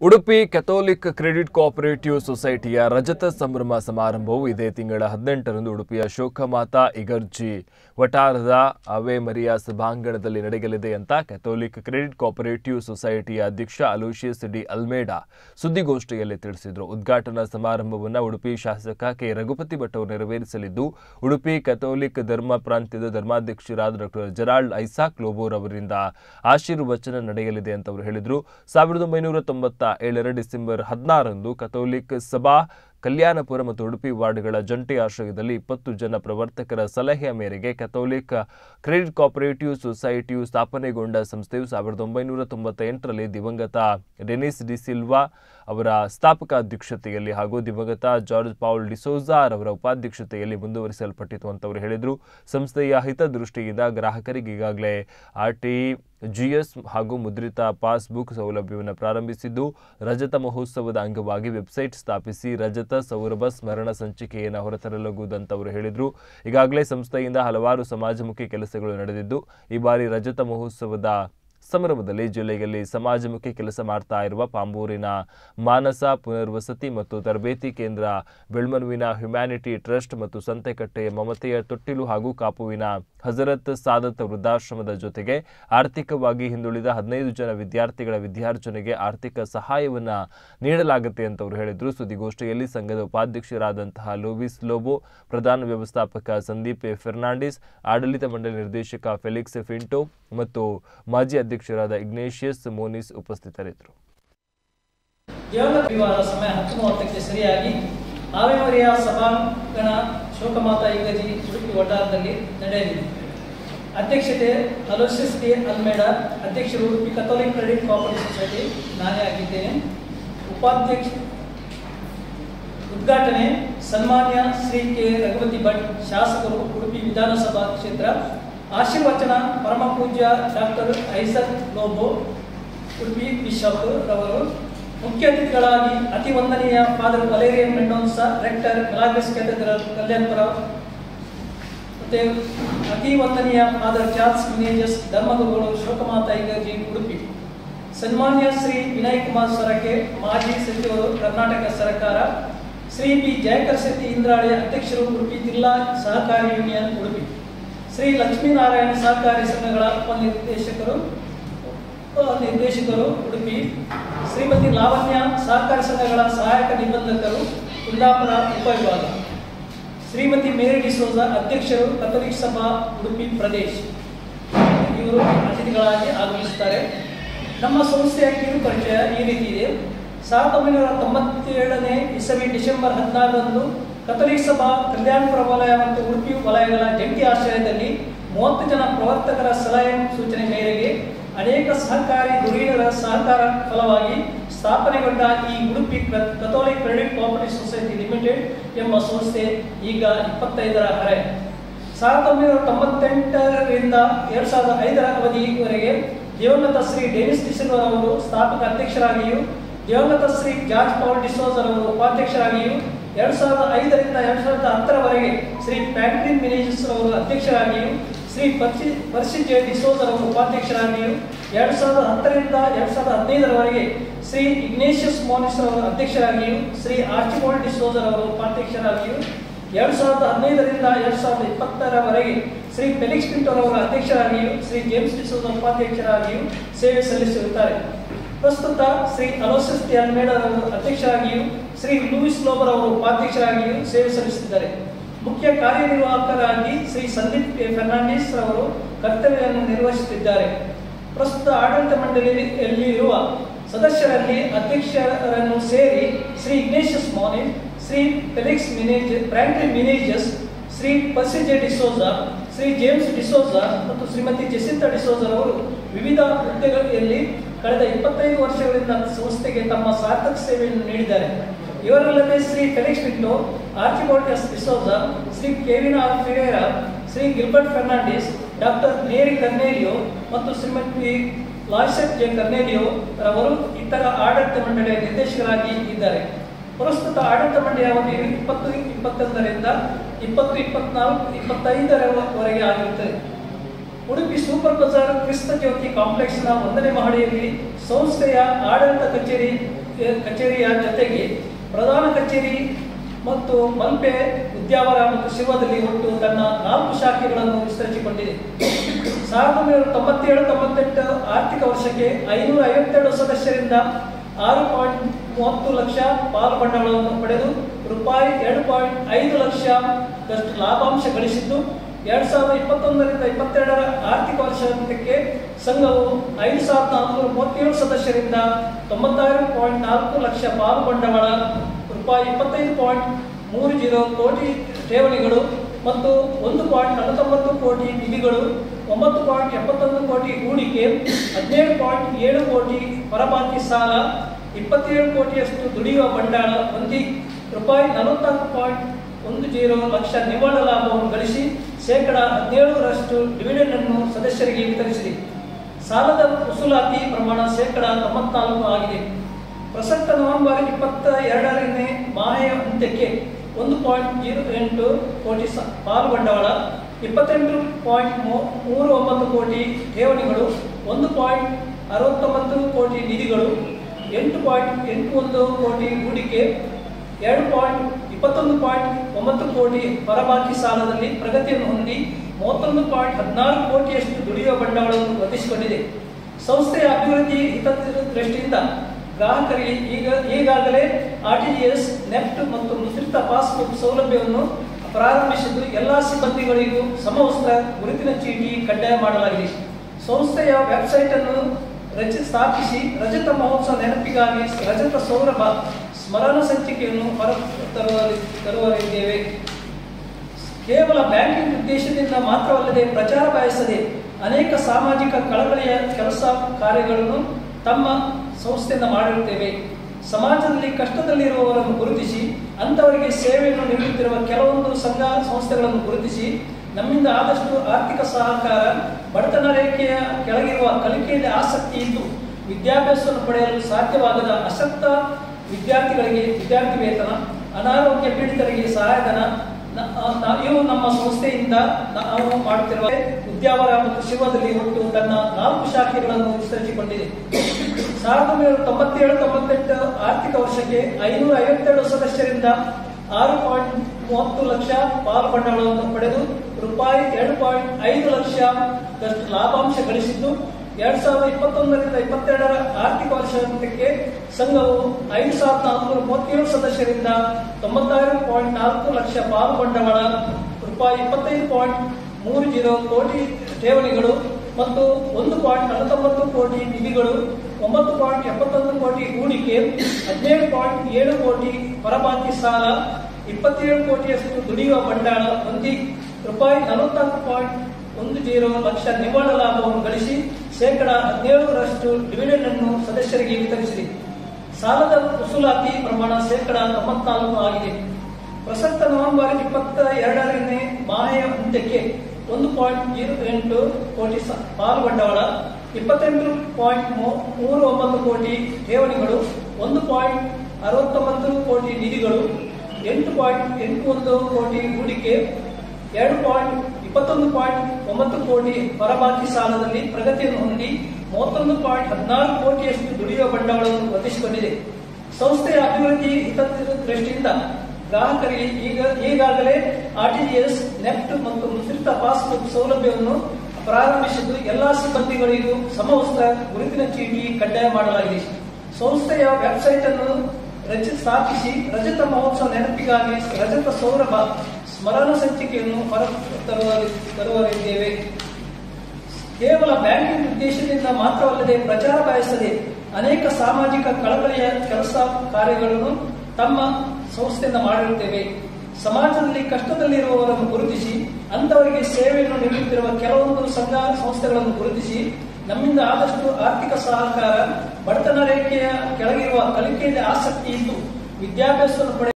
Udupi Catholic credit cooperative ಸೊಸೈಟಿಯ ರಜತ ಸಂಭ್ರಮ ಸಮಾರಂಭವು ಇದೇ ತಿಂಗಳ ಹದಿನೆಂಟರಂದು ಉಡುಪಿಯ ಶೋಕಮಾತಾ ಇಗರ್ಜಿ ವಟಾರದ ಅವೆ ಮರಿಯಾ ಸಭಾಂಗಣದಲ್ಲಿ ನಡೆಯಲಿದೆ ಅಂತ ಕೆಥೋಲಿಕ್ ಕ್ರೆಡಿಟ್ ಕೋಆಪರೇಟಿವ್ ಸೊಸೈಟಿಯ ಅಧ್ಯಕ್ಷ ಅಲೋಶಿಯಸ್ ಡಿ ಅಲ್ಮೇಡಾ ಸುದ್ದಿಗೋಷ್ಠಿಯಲ್ಲಿ ತಿಳಿಸಿದರು ಉದ್ಘಾಟನಾ ಸಮಾರಂಭವನ್ನು ಉಡುಪಿ ಶಾಸಕ ಕೆ ರಘುಪತಿ ಭಟ್ ಅವರು ನೆರವೇರಿಸಲಿದ್ದು ಉಡುಪಿ ಕೆಥೋಲಿಕ್ ಧರ್ಮ ಪ್ರಾಂತ್ಯದ ಧರ್ಮಾಧ್ಯಕ್ಷರಾದ ಡಾಕ್ಟರ್ ಜೆರಾಲ್ಡ್ ಐಸಾಕ್ ಲೋಬೋರ್ ಅವರಿಂದ ಆಶೀರ್ವಚನ ನಡೆಯಲಿದೆ ಅಂತ ಅವರು ಹೇಳಿದರು ಸಾವಿರದ ಒಂಬೈನೂರ ತೊಂಬತ್ತ ಏಳರ ಡಿಸೆಂಬರ್ ಹದಿನಾರರಂದು ಕಥೋಲಿಕ್ ಸಭಾ ಕಲ್ಯಾಣಪುರ ಮತ್ತು ಉಡುಪಿ ವಾರ್ಡ್ಗಳ ಜಂಟಿ ಆಶ್ರಯದಲ್ಲಿ ಇಪ್ಪತ್ತು ಜನ ಪ್ರವರ್ತಕರ ಸಲಹೆಯ ಮೇರೆಗೆ ಕಥೋಲಿಕ್ ಕ್ರೆಡಿಟ್ ಕೋಆಪರೇಟಿವ್ ಸೊಸೈಟಿಯು ಸ್ಥಾಪನೆಗೊಂಡ ಸಂಸ್ಥೆಯು ಸಾವಿರದ ಒಂಬೈನೂರ ತೊಂಬತ್ತೆಂಟರಲ್ಲಿ ದಿವಂಗತ ಡೆನಿಸ್ ಡಿ ಸಿಲ್ವಾ ಅವರ ಸ್ಥಾಪಕ ಅಧ್ಯಕ್ಷತೆಯಲ್ಲಿ ಹಾಗೂ ದಿವಂಗತ ಜಾರ್ಜ್ ಪೌಲ್ ಡಿಸೋಜಾರ್ ಅವರ ಉಪಾಧ್ಯಕ್ಷತೆಯಲ್ಲಿ ಮುಂದುವರಿಸಲ್ಪಟ್ಟಿತು ಅಂತ ಅವರು ಹೇಳಿದರು ಸಂಸ್ಥೆಯ ಹಿತದೃಷ್ಟಿಯಿಂದ ಗ್ರಾಹಕರಿಗೆ ಈಗಾಗಲೇ ಆರ್ ಟಿ ಜಿಎಸ್ ಹಾಗೂ ಮುದ್ರಿತ ಪಾಸ್ಬುಕ್ ಸೌಲಭ್ಯವನ್ನು ಪ್ರಾರಂಭಿಸಿದ್ದು ರಜತ ಮಹೋತ್ಸವದ ಅಂಗವಾಗಿ ವೆಬ್ಸೈಟ್ ಸ್ಥಾಪಿಸಿ ರಜತ ಸೌರಭ ಸ್ಮರಣ ಸಂಚಿಕೆಯನ್ನು ಹೊರತರಲಾಗುವುದಂತ ಅವರು ಹೇಳಿದರು ಈಗಾಗಲೇ ಸಂಸ್ಥೆಯಿಂದ ಹಲವಾರು ಸಮಾಜಮುಖಿ ಕೆಲಸಗಳು ನಡೆದಿದ್ದು ಈ ಬಾರಿ ರಜತ ಮಹೋತ್ಸವದ ಸಂಭ್ರಮದಲ್ಲಿ ಜಿಲ್ಲೆಯಲ್ಲಿ ಸಮಾಜಮುಖಿ ಕೆಲಸ ಮಾಡ್ತಾ ಇರುವ ಪಾಂಬೂರಿನ ಮಾನಸ ಪುನರ್ವಸತಿ ಮತ್ತು ತರಬೇತಿ ಕೇಂದ್ರ ಬೆಳ್ಮನುವಿನ ಹ್ಯುಮ್ಯಾನಿಟಿ ಟ್ರಸ್ಟ್ ಮತ್ತು ಸಂತೆಕಟ್ಟೆಯ ಮಮತೆಯ ತೊಟ್ಟಿಲು ಹಾಗೂ ಕಾಪುವಿನ ಹಜರತ್ ಸಾದತ್ ವೃದ್ಧಾಶ್ರಮದ ಜೊತೆಗೆ ಆರ್ಥಿಕವಾಗಿ ಹಿಂದುಳಿದ ಹದಿನೈದು ಜನ ವಿದ್ಯಾರ್ಥಿಗಳ ವಿದ್ಯಾರ್ಜನೆಗೆ ಆರ್ಥಿಕ ಸಹಾಯವನ್ನ ನೀಡಲಾಗುತ್ತೆ ಅಂತ ಅವರು ಹೇಳಿದರು ಸುದ್ದಿಗೋಷ್ಠಿಯಲ್ಲಿ ಸಂಘದ ಉಪಾಧ್ಯಕ್ಷರಾದಂತಹ ಲೋವಿಸ್ ಲೋಬೋ ಪ್ರಧಾನ ವ್ಯವಸ್ಥಾಪಕ ಸಂದೀಪ್ ಎ ಫೆರ್ನಾಂಡಿಸ್ ಆಡಳಿತ ಮಂಡಳಿ ನಿರ್ದೇಶಕ ಫೆಲಿಕ್ಸ್ ಫಿಂಟೋ ಮತ್ತು ಮಾಜಿ ಅಧ್ಯಕ್ಷರಾದ ಇಗ್ನೇಷಿಯಸ್ ಮೋನಿಸ್ ಉಪಸ್ಥಿತರಿದ್ದರು ದಿವಂಗತ ವಿವಾಹ ಸಮಯ ಹತ್ತು ಮೂವತ್ತಕ್ಕೆ ಸರಿಯಾಗಿ ಆವೆಮರಿಯ ಸಭಾಂಗಣ ಶೋಕಮಾತಾ ಇಗಜಿ ಉಡುಪಿ ವಟಾರದಲ್ಲಿ ನಡೆಯಲಿದೆ ಅಧ್ಯಕ್ಷತೆ ಅಲೋಸಿಸ್ ಡಿ ಅಲ್ಮೇಡ ಅಧ್ಯಕ್ಷರು Udupi Catholic credit cooperative society ನಾನೇ ಆಗಿದ್ದೇನೆ ಉಪಾಧ್ಯಕ್ಷ ಉದ್ಘಾಟನೆ ಸನ್ಮಾನ್ಯ ಶ್ರೀ ಕೆ ರಘುಪತಿ ಭಟ್ ಶಾಸಕರು ಉಡುಪಿ ವಿಧಾನಸಭಾ ಕ್ಷೇತ್ರ ಆಶೀರ್ವಚನ ಪರಮ ಪೂಜ್ಯ doctor Isaac Lobo Udupi bishop ರವರು ಮುಖ್ಯ ಅತಿಥಿಗಳಾಗಿ ಅತಿ ವಂದನೀಯ father Valerian Mendonca rector Milagres cathedral Kalyanpur ಮತ್ತೆ ಅತಿ ವಂದನೀಯ ಫಾದರ್ ಚಾರ್ಲ್ಸ್ ಮಿನೇಜಸ್ ಧರ್ಮಗುರುಗಳು ಶೋಕಮಾತಾ ಇಗರ್ಜಿ ಉಡುಪಿ ಸನ್ಮಾನ್ಯ ಶ್ರೀ ವಿನಯ್ ಕುಮಾರ್ ಸೊರಕೆ ಮಾಜಿ ಸಚಿವರು ಕರ್ನಾಟಕ ಸರ್ಕಾರ ಶ್ರೀ ಪಿ ಜಯಕರ್ ಶೆಟ್ಟಿ ಇಂದ್ರಾಳಿ ಅಧ್ಯಕ್ಷರು ಉಡುಪಿ ಜಿಲ್ಲಾ ಸಹಕಾರಿ ಯೂನಿಯನ್ ಉಡುಪಿ ಶ್ರೀ ಲಕ್ಷ್ಮೀನಾರಾಯಣ ಸಹಕಾರಿ ಸಂಘಗಳ ಉಪನಿರ್ದೇಶಕರು ನಿರ್ದೇಶಕರು ಉಡುಪಿ ಶ್ರೀಮತಿ ಲಾವಣ್ಯ ಸಹಕಾರಿ ಸಂಘಗಳ ಸಹಾಯಕ ನಿಬಂಧಕರು ಕುಂದಾಪುರ ಉಪವಿಭಾಗ ಶ್ರೀಮತಿ ಮೇರಿ ಡಿಸೋಜ ಅಧ್ಯಕ್ಷರು ಕಥೋಲಿಕ್ ಸಭಾ ಉಡುಪಿ ಪ್ರದೇಶ ಇವರು ಅತಿಥಿಗಳಾಗಿ ಆಗಮಿಸುತ್ತಾರೆ ನಮ್ಮ ಸಂಸ್ಥೆಯ ಕಿರು ಪರಿಚಯ ಈ ರೀತಿ ಇದೆ ಸಾವಿರದ ಒಂಬೈನೂರ ತೊಂಬತ್ತೇಳನೇ ಇಸವಿ ಡಿಸೆಂಬರ್ ಹದಿನಾರರಂದು ಕಥೋಲಿಕ್ ಸಭಾ ಕಲ್ಯಾಣಪುರ ವಲಯ ಮತ್ತು ಉಡುಪಿ ವಲಯಗಳ ಜಂಟಿ ಆಶ್ರಯದಲ್ಲಿ ಮೂವತ್ತು ಜನ ಪ್ರವರ್ತಕರ ಸಲಹೆ ಸೂಚನೆ ಮೇರೆಗೆ ಅನೇಕ ಸಹಕಾರಿ ಧುರೀಣರ ಸಹಕಾರ ಫಲವಾಗಿ ಸ್ಥಾಪನೆಗೊಂಡ ಈ Udupi Catholic credit cooperative society limited ಎಂಬ ಸಂಸ್ಥೆ ಈಗ ಇಪ್ಪತ್ತೈದರ ಹರೆ ಸಾವಿರದ ಒಂಬೈನೂರ ತೊಂಬತ್ತೆಂಟರಿಂದ ಎರಡು ಸಾವಿರದ ಐದರ ಅವಧಿವರೆಗೆ ದಿವಂಗತ ಶ್ರೀ ಡೆನಿಸ್ ಡಿಸಿಲ್ವರ್ ಅವರು ಸ್ಥಾಪಕ ಅಧ್ಯಕ್ಷರಾಗಿಯೂ ದಿವಂಗತ ಶ್ರೀ ಜಾರ್ಜ್ ಪೌಲ್ ಡಿಸೋಜರ್ ಅವರು ಉಪಾಧ್ಯಕ್ಷರಾಗಿಯೂ ಎರಡು ಸಾವಿರದ ಐದರಿಂದ ಎರಡು ಸಾವಿರದ ಹತ್ತರವರೆಗೆ ಶ್ರೀ ಪ್ಯಾಟ್ರಿನ್ ಮಿನೇಜಸ್ ಅವರು ಅಧ್ಯಕ್ಷರಾಗಿಯೂ ಶ್ರೀ ಪರ್ಸಿ ಪರ್ಸಿ ಜೆ ಡಿಸೋಜರ್ ಅವರು ಉಪಾಧ್ಯಕ್ಷರಾಗಿಯೂ ಎರಡು ಸಾವಿರದ ಹತ್ತರಿಂದ ಎರಡು ಸಾವಿರದ ಹದಿನೈದರವರೆಗೆ ಶ್ರೀ ಇಗ್ನೇಷಿಯಸ್ ಮೋನಿಸ್ ಅವರು ಅಧ್ಯಕ್ಷರಾಗಿಯೂ ಶ್ರೀ ಆರ್ಚಿಬೋಲ್ಡ್ ಡಿಸೋಜರ್ ಅವರು ಉಪಾಧ್ಯಕ್ಷರಾಗಿಯೂ ಎರಡು ಸಾವಿರದ ಹದಿನೈದರಿಂದ ಎರಡು ಸಾವಿರದ ಇಪ್ಪತ್ತರವರೆಗೆ ಶ್ರೀ ಫೆಲಿಕ್ಸ್ ಪಿಂಟೋರ್ ಅವರ ಅಧ್ಯಕ್ಷರಾಗಿಯೂ ಶ್ರೀ ಜೇಮ್ಸ್ ಡಿಸೋಜ ಉಪಾಧ್ಯಕ್ಷರಾಗಿಯೂ ಸೇವೆ ಸಲ್ಲಿಸಿರುತ್ತಾರೆ ಪ್ರಸ್ತುತ ಶ್ರೀ ಅಲೋಸಸ್ ಟಿ ಅಲ್ಮೇಡರ್ ಅವರು ಅಧ್ಯಕ್ಷರಾಗಿಯೂ ಶ್ರೀ ಲೂಯಿಸ್ ಲೋಬರ್ ಅವರು ಉಪಾಧ್ಯಕ್ಷರಾಗಿಯೂ ಸೇವೆ ಸಲ್ಲಿಸಿದ್ದಾರೆ ಮುಖ್ಯ ಕಾರ್ಯನಿರ್ವಾಹಕರಾಗಿ ಶ್ರೀ ಸಂದೀಪ್ ಎ ಫೆರ್ನಾಂಡಿಸ್ ಅವರು ಕರ್ತವ್ಯವನ್ನು ನಿರ್ವಹಿಸುತ್ತಿದ್ದಾರೆ ಪ್ರಸ್ತುತ ಆಡಳಿತ ಮಂಡಳಿಯಲ್ಲಿ ಇರುವ ಸದಸ್ಯರಲ್ಲಿ ಅಧ್ಯಕ್ಷರನ್ನು ಸೇರಿ Shri Ignatius Monis Shri Felix Menezes Franklin Menezes Shri Percy J D'Souza Shri James D'Souza ಮತ್ತು ಶ್ರೀಮತಿ ಜೆಸಿಂತಾ ಡಿಸೋಜರ್ ಅವರು ವಿವಿಧ ಹುದ್ದೆಗಳಲ್ಲಿ ಕಳೆದ ಇಪ್ಪತ್ತೈದು ವರ್ಷಗಳಿಂದ ಸಂಸ್ಥೆಗೆ ತಮ್ಮ ಸಾರ್ಥಕ ಸೇವೆಯನ್ನು ನೀಡಿದ್ದಾರೆ ಇವರಲ್ಲದೆ ಶ್ರೀ ಫೆಲಿಕ್ಸ್ ಪಿಂಟೋ ಆರ್ಚಿಬೋಲ್ಟಸ್ D'Souza Shri Kevin R Ferreira Shri Gilbert Fernandes doctor Mary Cornelio ಮತ್ತು ಶ್ರೀಮತಿ ಲಾಯ್ಸೆಟ್ ಜೆ ಕರ್ನೇಲಿಯೋ ರವರು ಇತರ ಆಡಳಿತ ಮಂಡಳಿಯ ನಿರ್ದೇಶಕರಾಗಿ ಇದ್ದಾರೆ ಪ್ರಸ್ತುತ ಆಡಳಿತ ಮಂಡಳಿಯ ಅವಧಿ ಇಪ್ಪತ್ತು ಇಪ್ಪತ್ತೊಂದರಿಂದ ಇಪ್ಪತ್ತು ಇಪ್ಪತ್ನಾಲ್ಕು ಇಪ್ಪತ್ತೈದರವರೆಗೆ ಆಗಿರುತ್ತದೆ ಉಡುಪಿ ಸೂಪರ್ ಬಜಾರ್ ಕ್ರಿಸ್ತ ಜ್ಯೋತಿ ಕಾಂಪ್ಲೆಕ್ಸ್ನ ಒಂದನೇ ಮಹಡಿಯಲ್ಲಿ ಸಂಸ್ಥೆಯ ಆಡಳಿತ ಕಚೇರಿ ಕಚೇರಿಯ ಜೊತೆಗೆ ಪ್ರಧಾನ ಕಚೇರಿ ಮತ್ತು ಮಲ್ಪೆ ಉದ್ಯಾವರ ಮತ್ತು ಶಿವದಲ್ಲಿ ಒಟ್ಟು ತನ್ನ ನಾಲ್ಕು ಶಾಖೆಗಳನ್ನು ವಿಸ್ತರಿಸಿಕೊಂಡಿದೆ ಸಾವಿರದ ಒಂಬೈನೂರ ತೊಂಬತ್ತೇಳು ತೊಂಬತ್ತೆಂಟು ಆರ್ಥಿಕ ವರ್ಷಕ್ಕೆ ಐನೂರ ಐವತ್ತೆರಡು ಸದಸ್ಯರಿಂದ ಆರು ಪಾಯಿಂಟ್ ಮೂವತ್ತು ಲಕ್ಷ ಪಾಲು ಬಂಡವಾಳವನ್ನು ಪಡೆದು ರೂಪಾಯಿ ಎರಡು ಪಾಯಿಂಟ್ ಐದು ಲಕ್ಷದಷ್ಟು ಲಾಭಾಂಶ ಗಳಿಸಿದ್ದು ಎರಡ್ ಸಾವಿರದ ಇಪ್ಪತ್ತೊಂದರಿಂದ ಇಪ್ಪತ್ತೆರಡರ ಆರ್ಥಿಕ ವರ್ಷಕ್ಕೆ ಸಂಘವು ಐದು ಸಾವಿರದ ನಾಲ್ಕುನೂರ ಮೂವತ್ತೇಳು ಸದಸ್ಯರಿಂದ ತೊಂಬತ್ತಾರು ಪಾಯಿಂಟ್ ನಾಲ್ಕು ಲಕ್ಷ ಪಾಲು ಬಂಡವಾಳ ರೂಪಾಯಿ ಇಪ್ಪತ್ತೈದು ಪಾಯಿಂಟ್ ಮೂರು ಜೀರೋ ಕೋಟಿ ಠೇವಣಿಗಳು ಮತ್ತು ಒಂದು ಪಾಯಿಂಟ್ ನಲವತ್ತೊಂಬತ್ತು ಕೋಟಿ ನಿಧಿಗಳು ಒಂಬತ್ತು ಪಾಯಿಂಟ್ ಎಪ್ಪತ್ತೊಂದು ಕೋಟಿ ಹೂಡಿಕೆ ಹದಿನೇಳು ಪಾಯಿಂಟ್ ಏಳು ಕೋಟಿ ಹೊರಬಾಕಿ ಸಾಲ ಇಪ್ಪತ್ತೇಳು ಕೋಟಿಯಷ್ಟು ದುಡಿಯುವ ಬಂಡವಾಳ ಹೊಂದಿ ರೂಪಾಯಿ ನಲವತ್ನಾಲ್ಕು ಪಾಯಿಂಟ್ ಒಂದು ಜೀರೋ ಲಕ್ಷ ನಿವ್ವಳ ಲಾಭವನ್ನು ಗಳಿಸಿ ಶೇಕಡ ಹದಿನೇಳರಷ್ಟು ಡಿವಿಡೆಂಡ್ ಅನ್ನು ಸದಸ್ಯರಿಗೆ ವಿತರಿಸಿದೆ ಸಾಲದ ವಸೂಲಾತಿ ಪ್ರಮಾಣ ಶೇಕಡ ತೊಂಬತ್ನಾಲ್ಕು ಆಗಿದೆ ಪ್ರಸಕ್ತ ನವೆಂಬರ್ ಇಪ್ಪತ್ತ ಎರಡನೇ ಮಾಹೆಯ ಅಂತ್ಯಕ್ಕೆ ಒಂದು ಪಾಯಿಂಟ್ ಜೀರೋ ಎಂಟು ಕೋಟಿ ಸ- ಪಾಲು ಬಂಡವಾಳ ಇಪ್ಪತ್ತೆಂಟು ಪಾಯಿಂಟ್ ಮೂರು ಒಂಬತ್ತು ಕೋಟಿ ಠೇವಣಿಗಳು ಒಂದು ಪಾಯಿಂಟ್ ಅರವತ್ತೊಂಬತ್ತು ಕೋಟಿ ನಿಧಿಗಳು ಎಂಟು ಪಾಯಿಂಟ್ ಎಂಟು ಒಂದು ಕೋಟಿ ಹೂಡಿಕೆ ಎರಡು ಪಾಯಿಂಟ್ ಇಪ್ಪತ್ತೊಂದು ಪಾಯಿಂಟ್ ಒಂಬತ್ತು ಕೋಟಿ ಹೊರಬಾಕಿ ಸಾಲದಲ್ಲಿ ಪ್ರಗತಿಯನ್ನು ಹೊಂದಿ ಮೂವತ್ತೊಂದು ಪಾಯಿಂಟ್ ಹದಿನಾರು ಕೋಟಿಯಷ್ಟು ದುಡಿಯುವ ಬಂಡವಾಳವನ್ನು ವಧಿಸಿಕೊಂಡಿದೆ ಸಂಸ್ಥೆಯ ಅಭಿವೃದ್ಧಿ ಹಿತದೃಷ್ಟಿಯಿಂದ ಗ್ರಾಹಕರಿಗೆ ಈಗ ಈಗಾಗಲೇ ಆರ್ಟಿಜಿಎಸ್ ನೆಫ್ಟ್ ಮತ್ತು ಮುದ್ರಿತ ಪಾಸ್ಬುಕ್ ಸೌಲಭ್ಯವನ್ನು ಪ್ರಾರಂಭಿಸಿದ್ದು ಎಲ್ಲ ಸಿಬ್ಬಂದಿಗಳಿಗೂ ಸಮವಸ್ತ್ರ ಗುರುತಿನ ಚೀಟಿ ಕಡ್ಡಾಯ ಮಾಡಲಾಗಿದೆ ಸಂಸ್ಥೆಯ ವೆಬ್ಸೈಟ್ ಅನ್ನು ರಚಿ ಸ್ಥಾಪಿಸಿ ರಜತ ಮಹೋತ್ಸವ ನೆನಪಿಗಾಗಿ ರಜತ ಸೌರಭ ಸ್ಮರಣ ಸಂಚಿಕೆಯನ್ನು ಹೊರ ತರುವ ತರುವರಿದ್ದೇವೆ ಕೇವಲ ಬ್ಯಾಂಕಿಂಗ್ ಉದ್ದೇಶದಿಂದ ಮಾತ್ರವಲ್ಲದೆ ಪ್ರಚಾರ ಬಯಸದೆ ಅನೇಕ ಸಾಮಾಜಿಕ ಕಳಕಳಿಯ ಕೆಲಸ ಕಾರ್ಯಗಳನ್ನು ತಮ್ಮ ಸಂಸ್ಥೆಯಿಂದ ಮಾಡಿರುತ್ತೇವೆ ಸಮಾಜದಲ್ಲಿ ಕಷ್ಟದಲ್ಲಿರುವವರನ್ನು ಗುರುತಿಸಿ ಅಂಥವರಿಗೆ ಸೇವೆಯನ್ನು ನೀಡುತ್ತಿರುವ ಕೆಲವೊಂದು ಸಂಘ ಸಂಸ್ಥೆಗಳನ್ನು ಗುರುತಿಸಿ ನಮ್ಮಿಂದ ಆದಷ್ಟು ಆರ್ಥಿಕ ಸಹಕಾರ ಬಡತನ ರೇಖೆಯ ಕೆಳಗಿರುವ ಕಲಿಕೆಯಲ್ಲಿ ಆಸಕ್ತಿ ಇದ್ದು ವಿದ್ಯಾಭ್ಯಾಸವನ್ನು ಪಡೆಯಲು ಸಾಧ್ಯವಾಗದ ಅಶಕ್ತ ವಿದ್ಯಾರ್ಥಿಗಳಿಗೆ ವಿದ್ಯಾರ್ಥಿ ವೇತನ ಅನಾರೋಗ್ಯ ಪೀಡಿತರಿಗೆ ಸಹಾಯಧನ ನ- ಆ, ನಾ- ಇವು ನಮ್ಮ ಸಂಸ್ಥೆಯಿಂದ ನಾವು ಮಾಡುತ್ತಿರುವ ಉದ್ಯಾವರ ಮತ್ತು ಶಿವದಲ್ಲಿ ಒಟ್ಟು ತನ್ನ ನಾಲ್ಕು ಶಾಖೆಗಳನ್ನು ವಿಸ್ತರಿಸಿಕೊಂಡಿದೆ ಸಾವಿರದ ಒಂಬೈನೂರ ತೊಂಬತ್ತೇಳು ತೊಂಬತ್ತೆಂಟು ಆರ್ಥಿಕ ವರ್ಷಕ್ಕೆ ಐನೂರ ಐವತ್ತೆರಡು ಸದಸ್ಯರಿಂದ ಆರು ಪಾಯಿಂಟ್ ಮೂವತ್ತು ಲಕ್ಷ ಪಾಲು ಬಂಡವಾಳವನ್ನು ಪಡೆದು ರೂಪಾಯಿ ಎರಡು ಪಾಯಿಂಟ್ ಐದು ಲಕ್ಷದಷ್ಟು ಲಾಭಾಂಶ ಗಳಿಸಿದ್ದು ಎರಡ್ ಸಾವಿರದ ಇಪ್ಪತ್ತೊಂದರಿಂದ ಇಪ್ಪತ್ತೆರಡರ ಆರ್ಥಿಕ ವರ್ಷಕ್ಕೆ ಸಂಘವು ಐದು ಸಾವಿರದ ನಾಲ್ಕುನೂರ ಮೂವತ್ತೇಳು ಸದಸ್ಯರಿಂದ ತೊಂಬತ್ತಾರು ಪಾಯಿಂಟ್ ನಾಲ್ಕು ಲಕ್ಷ ಪಾಲು ಬಂಡವಾಳ ರೂಪಾಯಿ ಇಪ್ಪತ್ತೈದು ಪಾಯಿಂಟ್ ಮೂರು ಜೀರೋ ಕೋಟಿ ಠೇವಣಿಗಳು ಮತ್ತು ಒಂದು ಪಾಯಿಂಟ್ ನಲವತ್ತೊಂಬತ್ತು ಕೋಟಿ ನಿಧಿಗಳು ಒಂಬತ್ತು ಪಾಯಿಂಟ್ ಎಪ್ಪತ್ತೊಂದು ಕೋಟಿ ಹೂಡಿಕೆ ಹದಿನೇಳು ಪಾಯಿಂಟ್ ಏಳು ಕೋಟಿ ಹೊರಬಾಕಿ ಸಾಲ ಇಪ್ಪತ್ತೇಳು ಕೋಟಿಯಷ್ಟು ದುಡಿಯುವ ಬಂಡವಾಳ ಹೊಂದಿ ರೂಪಾಯಿ ನಲವತ್ನಾಲ್ಕು ಪಾಯಿಂಟ್ ಒಂದು ಜೀರೋ ಲಕ್ಷ ನಿವ್ವಳ ಲಾಭವನ್ನು ಗಳಿಸಿ ಶೇಕಡ ಹದಿನೇಳರಷ್ಟು ಡಿವಿಡೆಂಡ್ ಅನ್ನು ಸದಸ್ಯರಿಗೆ ವಿತರಿಸಿದೆ ಸಾಲದ ವಸೂಲಾತಿ ಪ್ರಮಾಣ ಶೇಕಡ ತೊಂಬತ್ನಾಲ್ಕು ಆಗಿದೆ ಪ್ರಸಕ್ತ ನವೆಂಬರ್ ಇಪ್ಪತ್ತ ಎರಡನೇ ಮಾಹೆಯ ಅಂತ್ಯಕ್ಕೆ ಒಂದು ಪಾಯಿಂಟ್ ಜೀರೋ ಎಂಟು ಕೋಟಿ ಸ- ಪಾಲು ಬಂಡವಾಳ ಇಪ್ಪತ್ತೆಂಟು ಪಾಯಿಂಟ್ ಮೂರು ಒಂಬತ್ತು ಕೋಟಿ ಠೇವಣಿಗಳು ಒಂದು ಪಾಯಿಂಟ್ ಅರವತ್ತೊಂಬತ್ತು ಕೋಟಿ ನಿಧಿಗಳು ಎಂಟು ಪಾಯಿಂಟ್ ಎಂಟು ಒಂದು ಕೋಟಿ ಹೂಡಿಕೆ ಎರಡು ಪಾಯಿಂಟ್ ಇಪ್ಪತ್ತೊಂದು ಪಾಯಿಂಟ್ ಒಂಬತ್ತು ಕೋಟಿ ಹೊರಬಾಕಿ ಸಾಲದಲ್ಲಿ ಪ್ರಗತಿಯನ್ನು ಹೊಂದಿ ಮೂವತ್ತೊಂದು ಪಾಯಿಂಟ್ ಹದಿನಾರು ಕೋಟಿಯಷ್ಟು ದುಡಿಯುವ ಬಂಡವಾಳವನ್ನು ವಧಿಸಿಕೊಂಡಿದೆ ಸಂಸ್ಥೆಯ ಅಭಿವೃದ್ಧಿ ಹಿತದೃಷ್ಟಿಯಿಂದ ಗ್ರಾಹಕರಿಗೆ ಈಗ ಈಗಾಗಲೇ ಆರ್ಟಿಜಿಎಸ್ ನೆಫ್ಟ್ ಮತ್ತು ಮುದ್ರಿತ ಪಾಸ್ಬುಕ್ ಸೌಲಭ್ಯವನ್ನು ಪ್ರಾರಂಭಿಸಿದ್ದು ಎಲ್ಲಾ ಸಿಬ್ಬಂದಿಗಳಿಗೂ ಸಮವಸ್ತ್ರ ಗುರುತಿನ ಚೀಟಿ ಕಡ್ಡಾಯ ಮಾಡಲಾಗಿದೆ ಸಂಸ್ಥೆಯ ವೆಬ್ಸೈಟ್ ಅನ್ನು ರಚಿ ಸ್ಥಾಪಿಸಿ ರಜತ ಮಹೋತ್ಸವ ನೆನಪಿಗಾಗಿ ರಜತ ಸೌರಭ ಸ್ಮರಣ ಸಂಚಿಕೆಯನ್ನು ಹೊರ ತರುವ ತರುವರಿದ್ದೇವೆ ಕೇವಲ ಬ್ಯಾಂಕಿಂಗ್ ಉದ್ದೇಶದಿಂದ ಮಾತ್ರವಲ್ಲದೆ ಪ್ರಚಾರ ಬಯಸದೆ ಅನೇಕ ಸಾಮಾಜಿಕ ಕಳಕಳಿಯ ಕೆಲಸ ಕಾರ್ಯಗಳನ್ನು ತಮ್ಮ ಸಂಸ್ಥೆಯಿಂದ ಮಾಡಿರುತ್ತೇವೆ ಸಮಾಜದಲ್ಲಿ ಕಷ್ಟದಲ್ಲಿರುವವರನ್ನು ಗುರುತಿಸಿ ಅಂಥವರಿಗೆ ಸೇವೆಯನ್ನು ನೀಡುತ್ತಿರುವ ಕೆಲವೊಂದು ಸಂಘ ಸಂಸ್ಥೆಗಳನ್ನು ಗುರುತಿಸಿ ನಮ್ಮಿಂದ ಆದಷ್ಟು ಆರ್ಥಿಕ ಸಹಕಾರ ಬಡತನ ರೇಖೆಯ ಕೆಳಗಿರುವ ಕಲಿಕೆಯಲ್ಲಿ ಆಸಕ್ತಿ ಇದ್ದು ವಿದ್ಯಾಭ್ಯಾಸವನ್ನು ಪಡೆಯ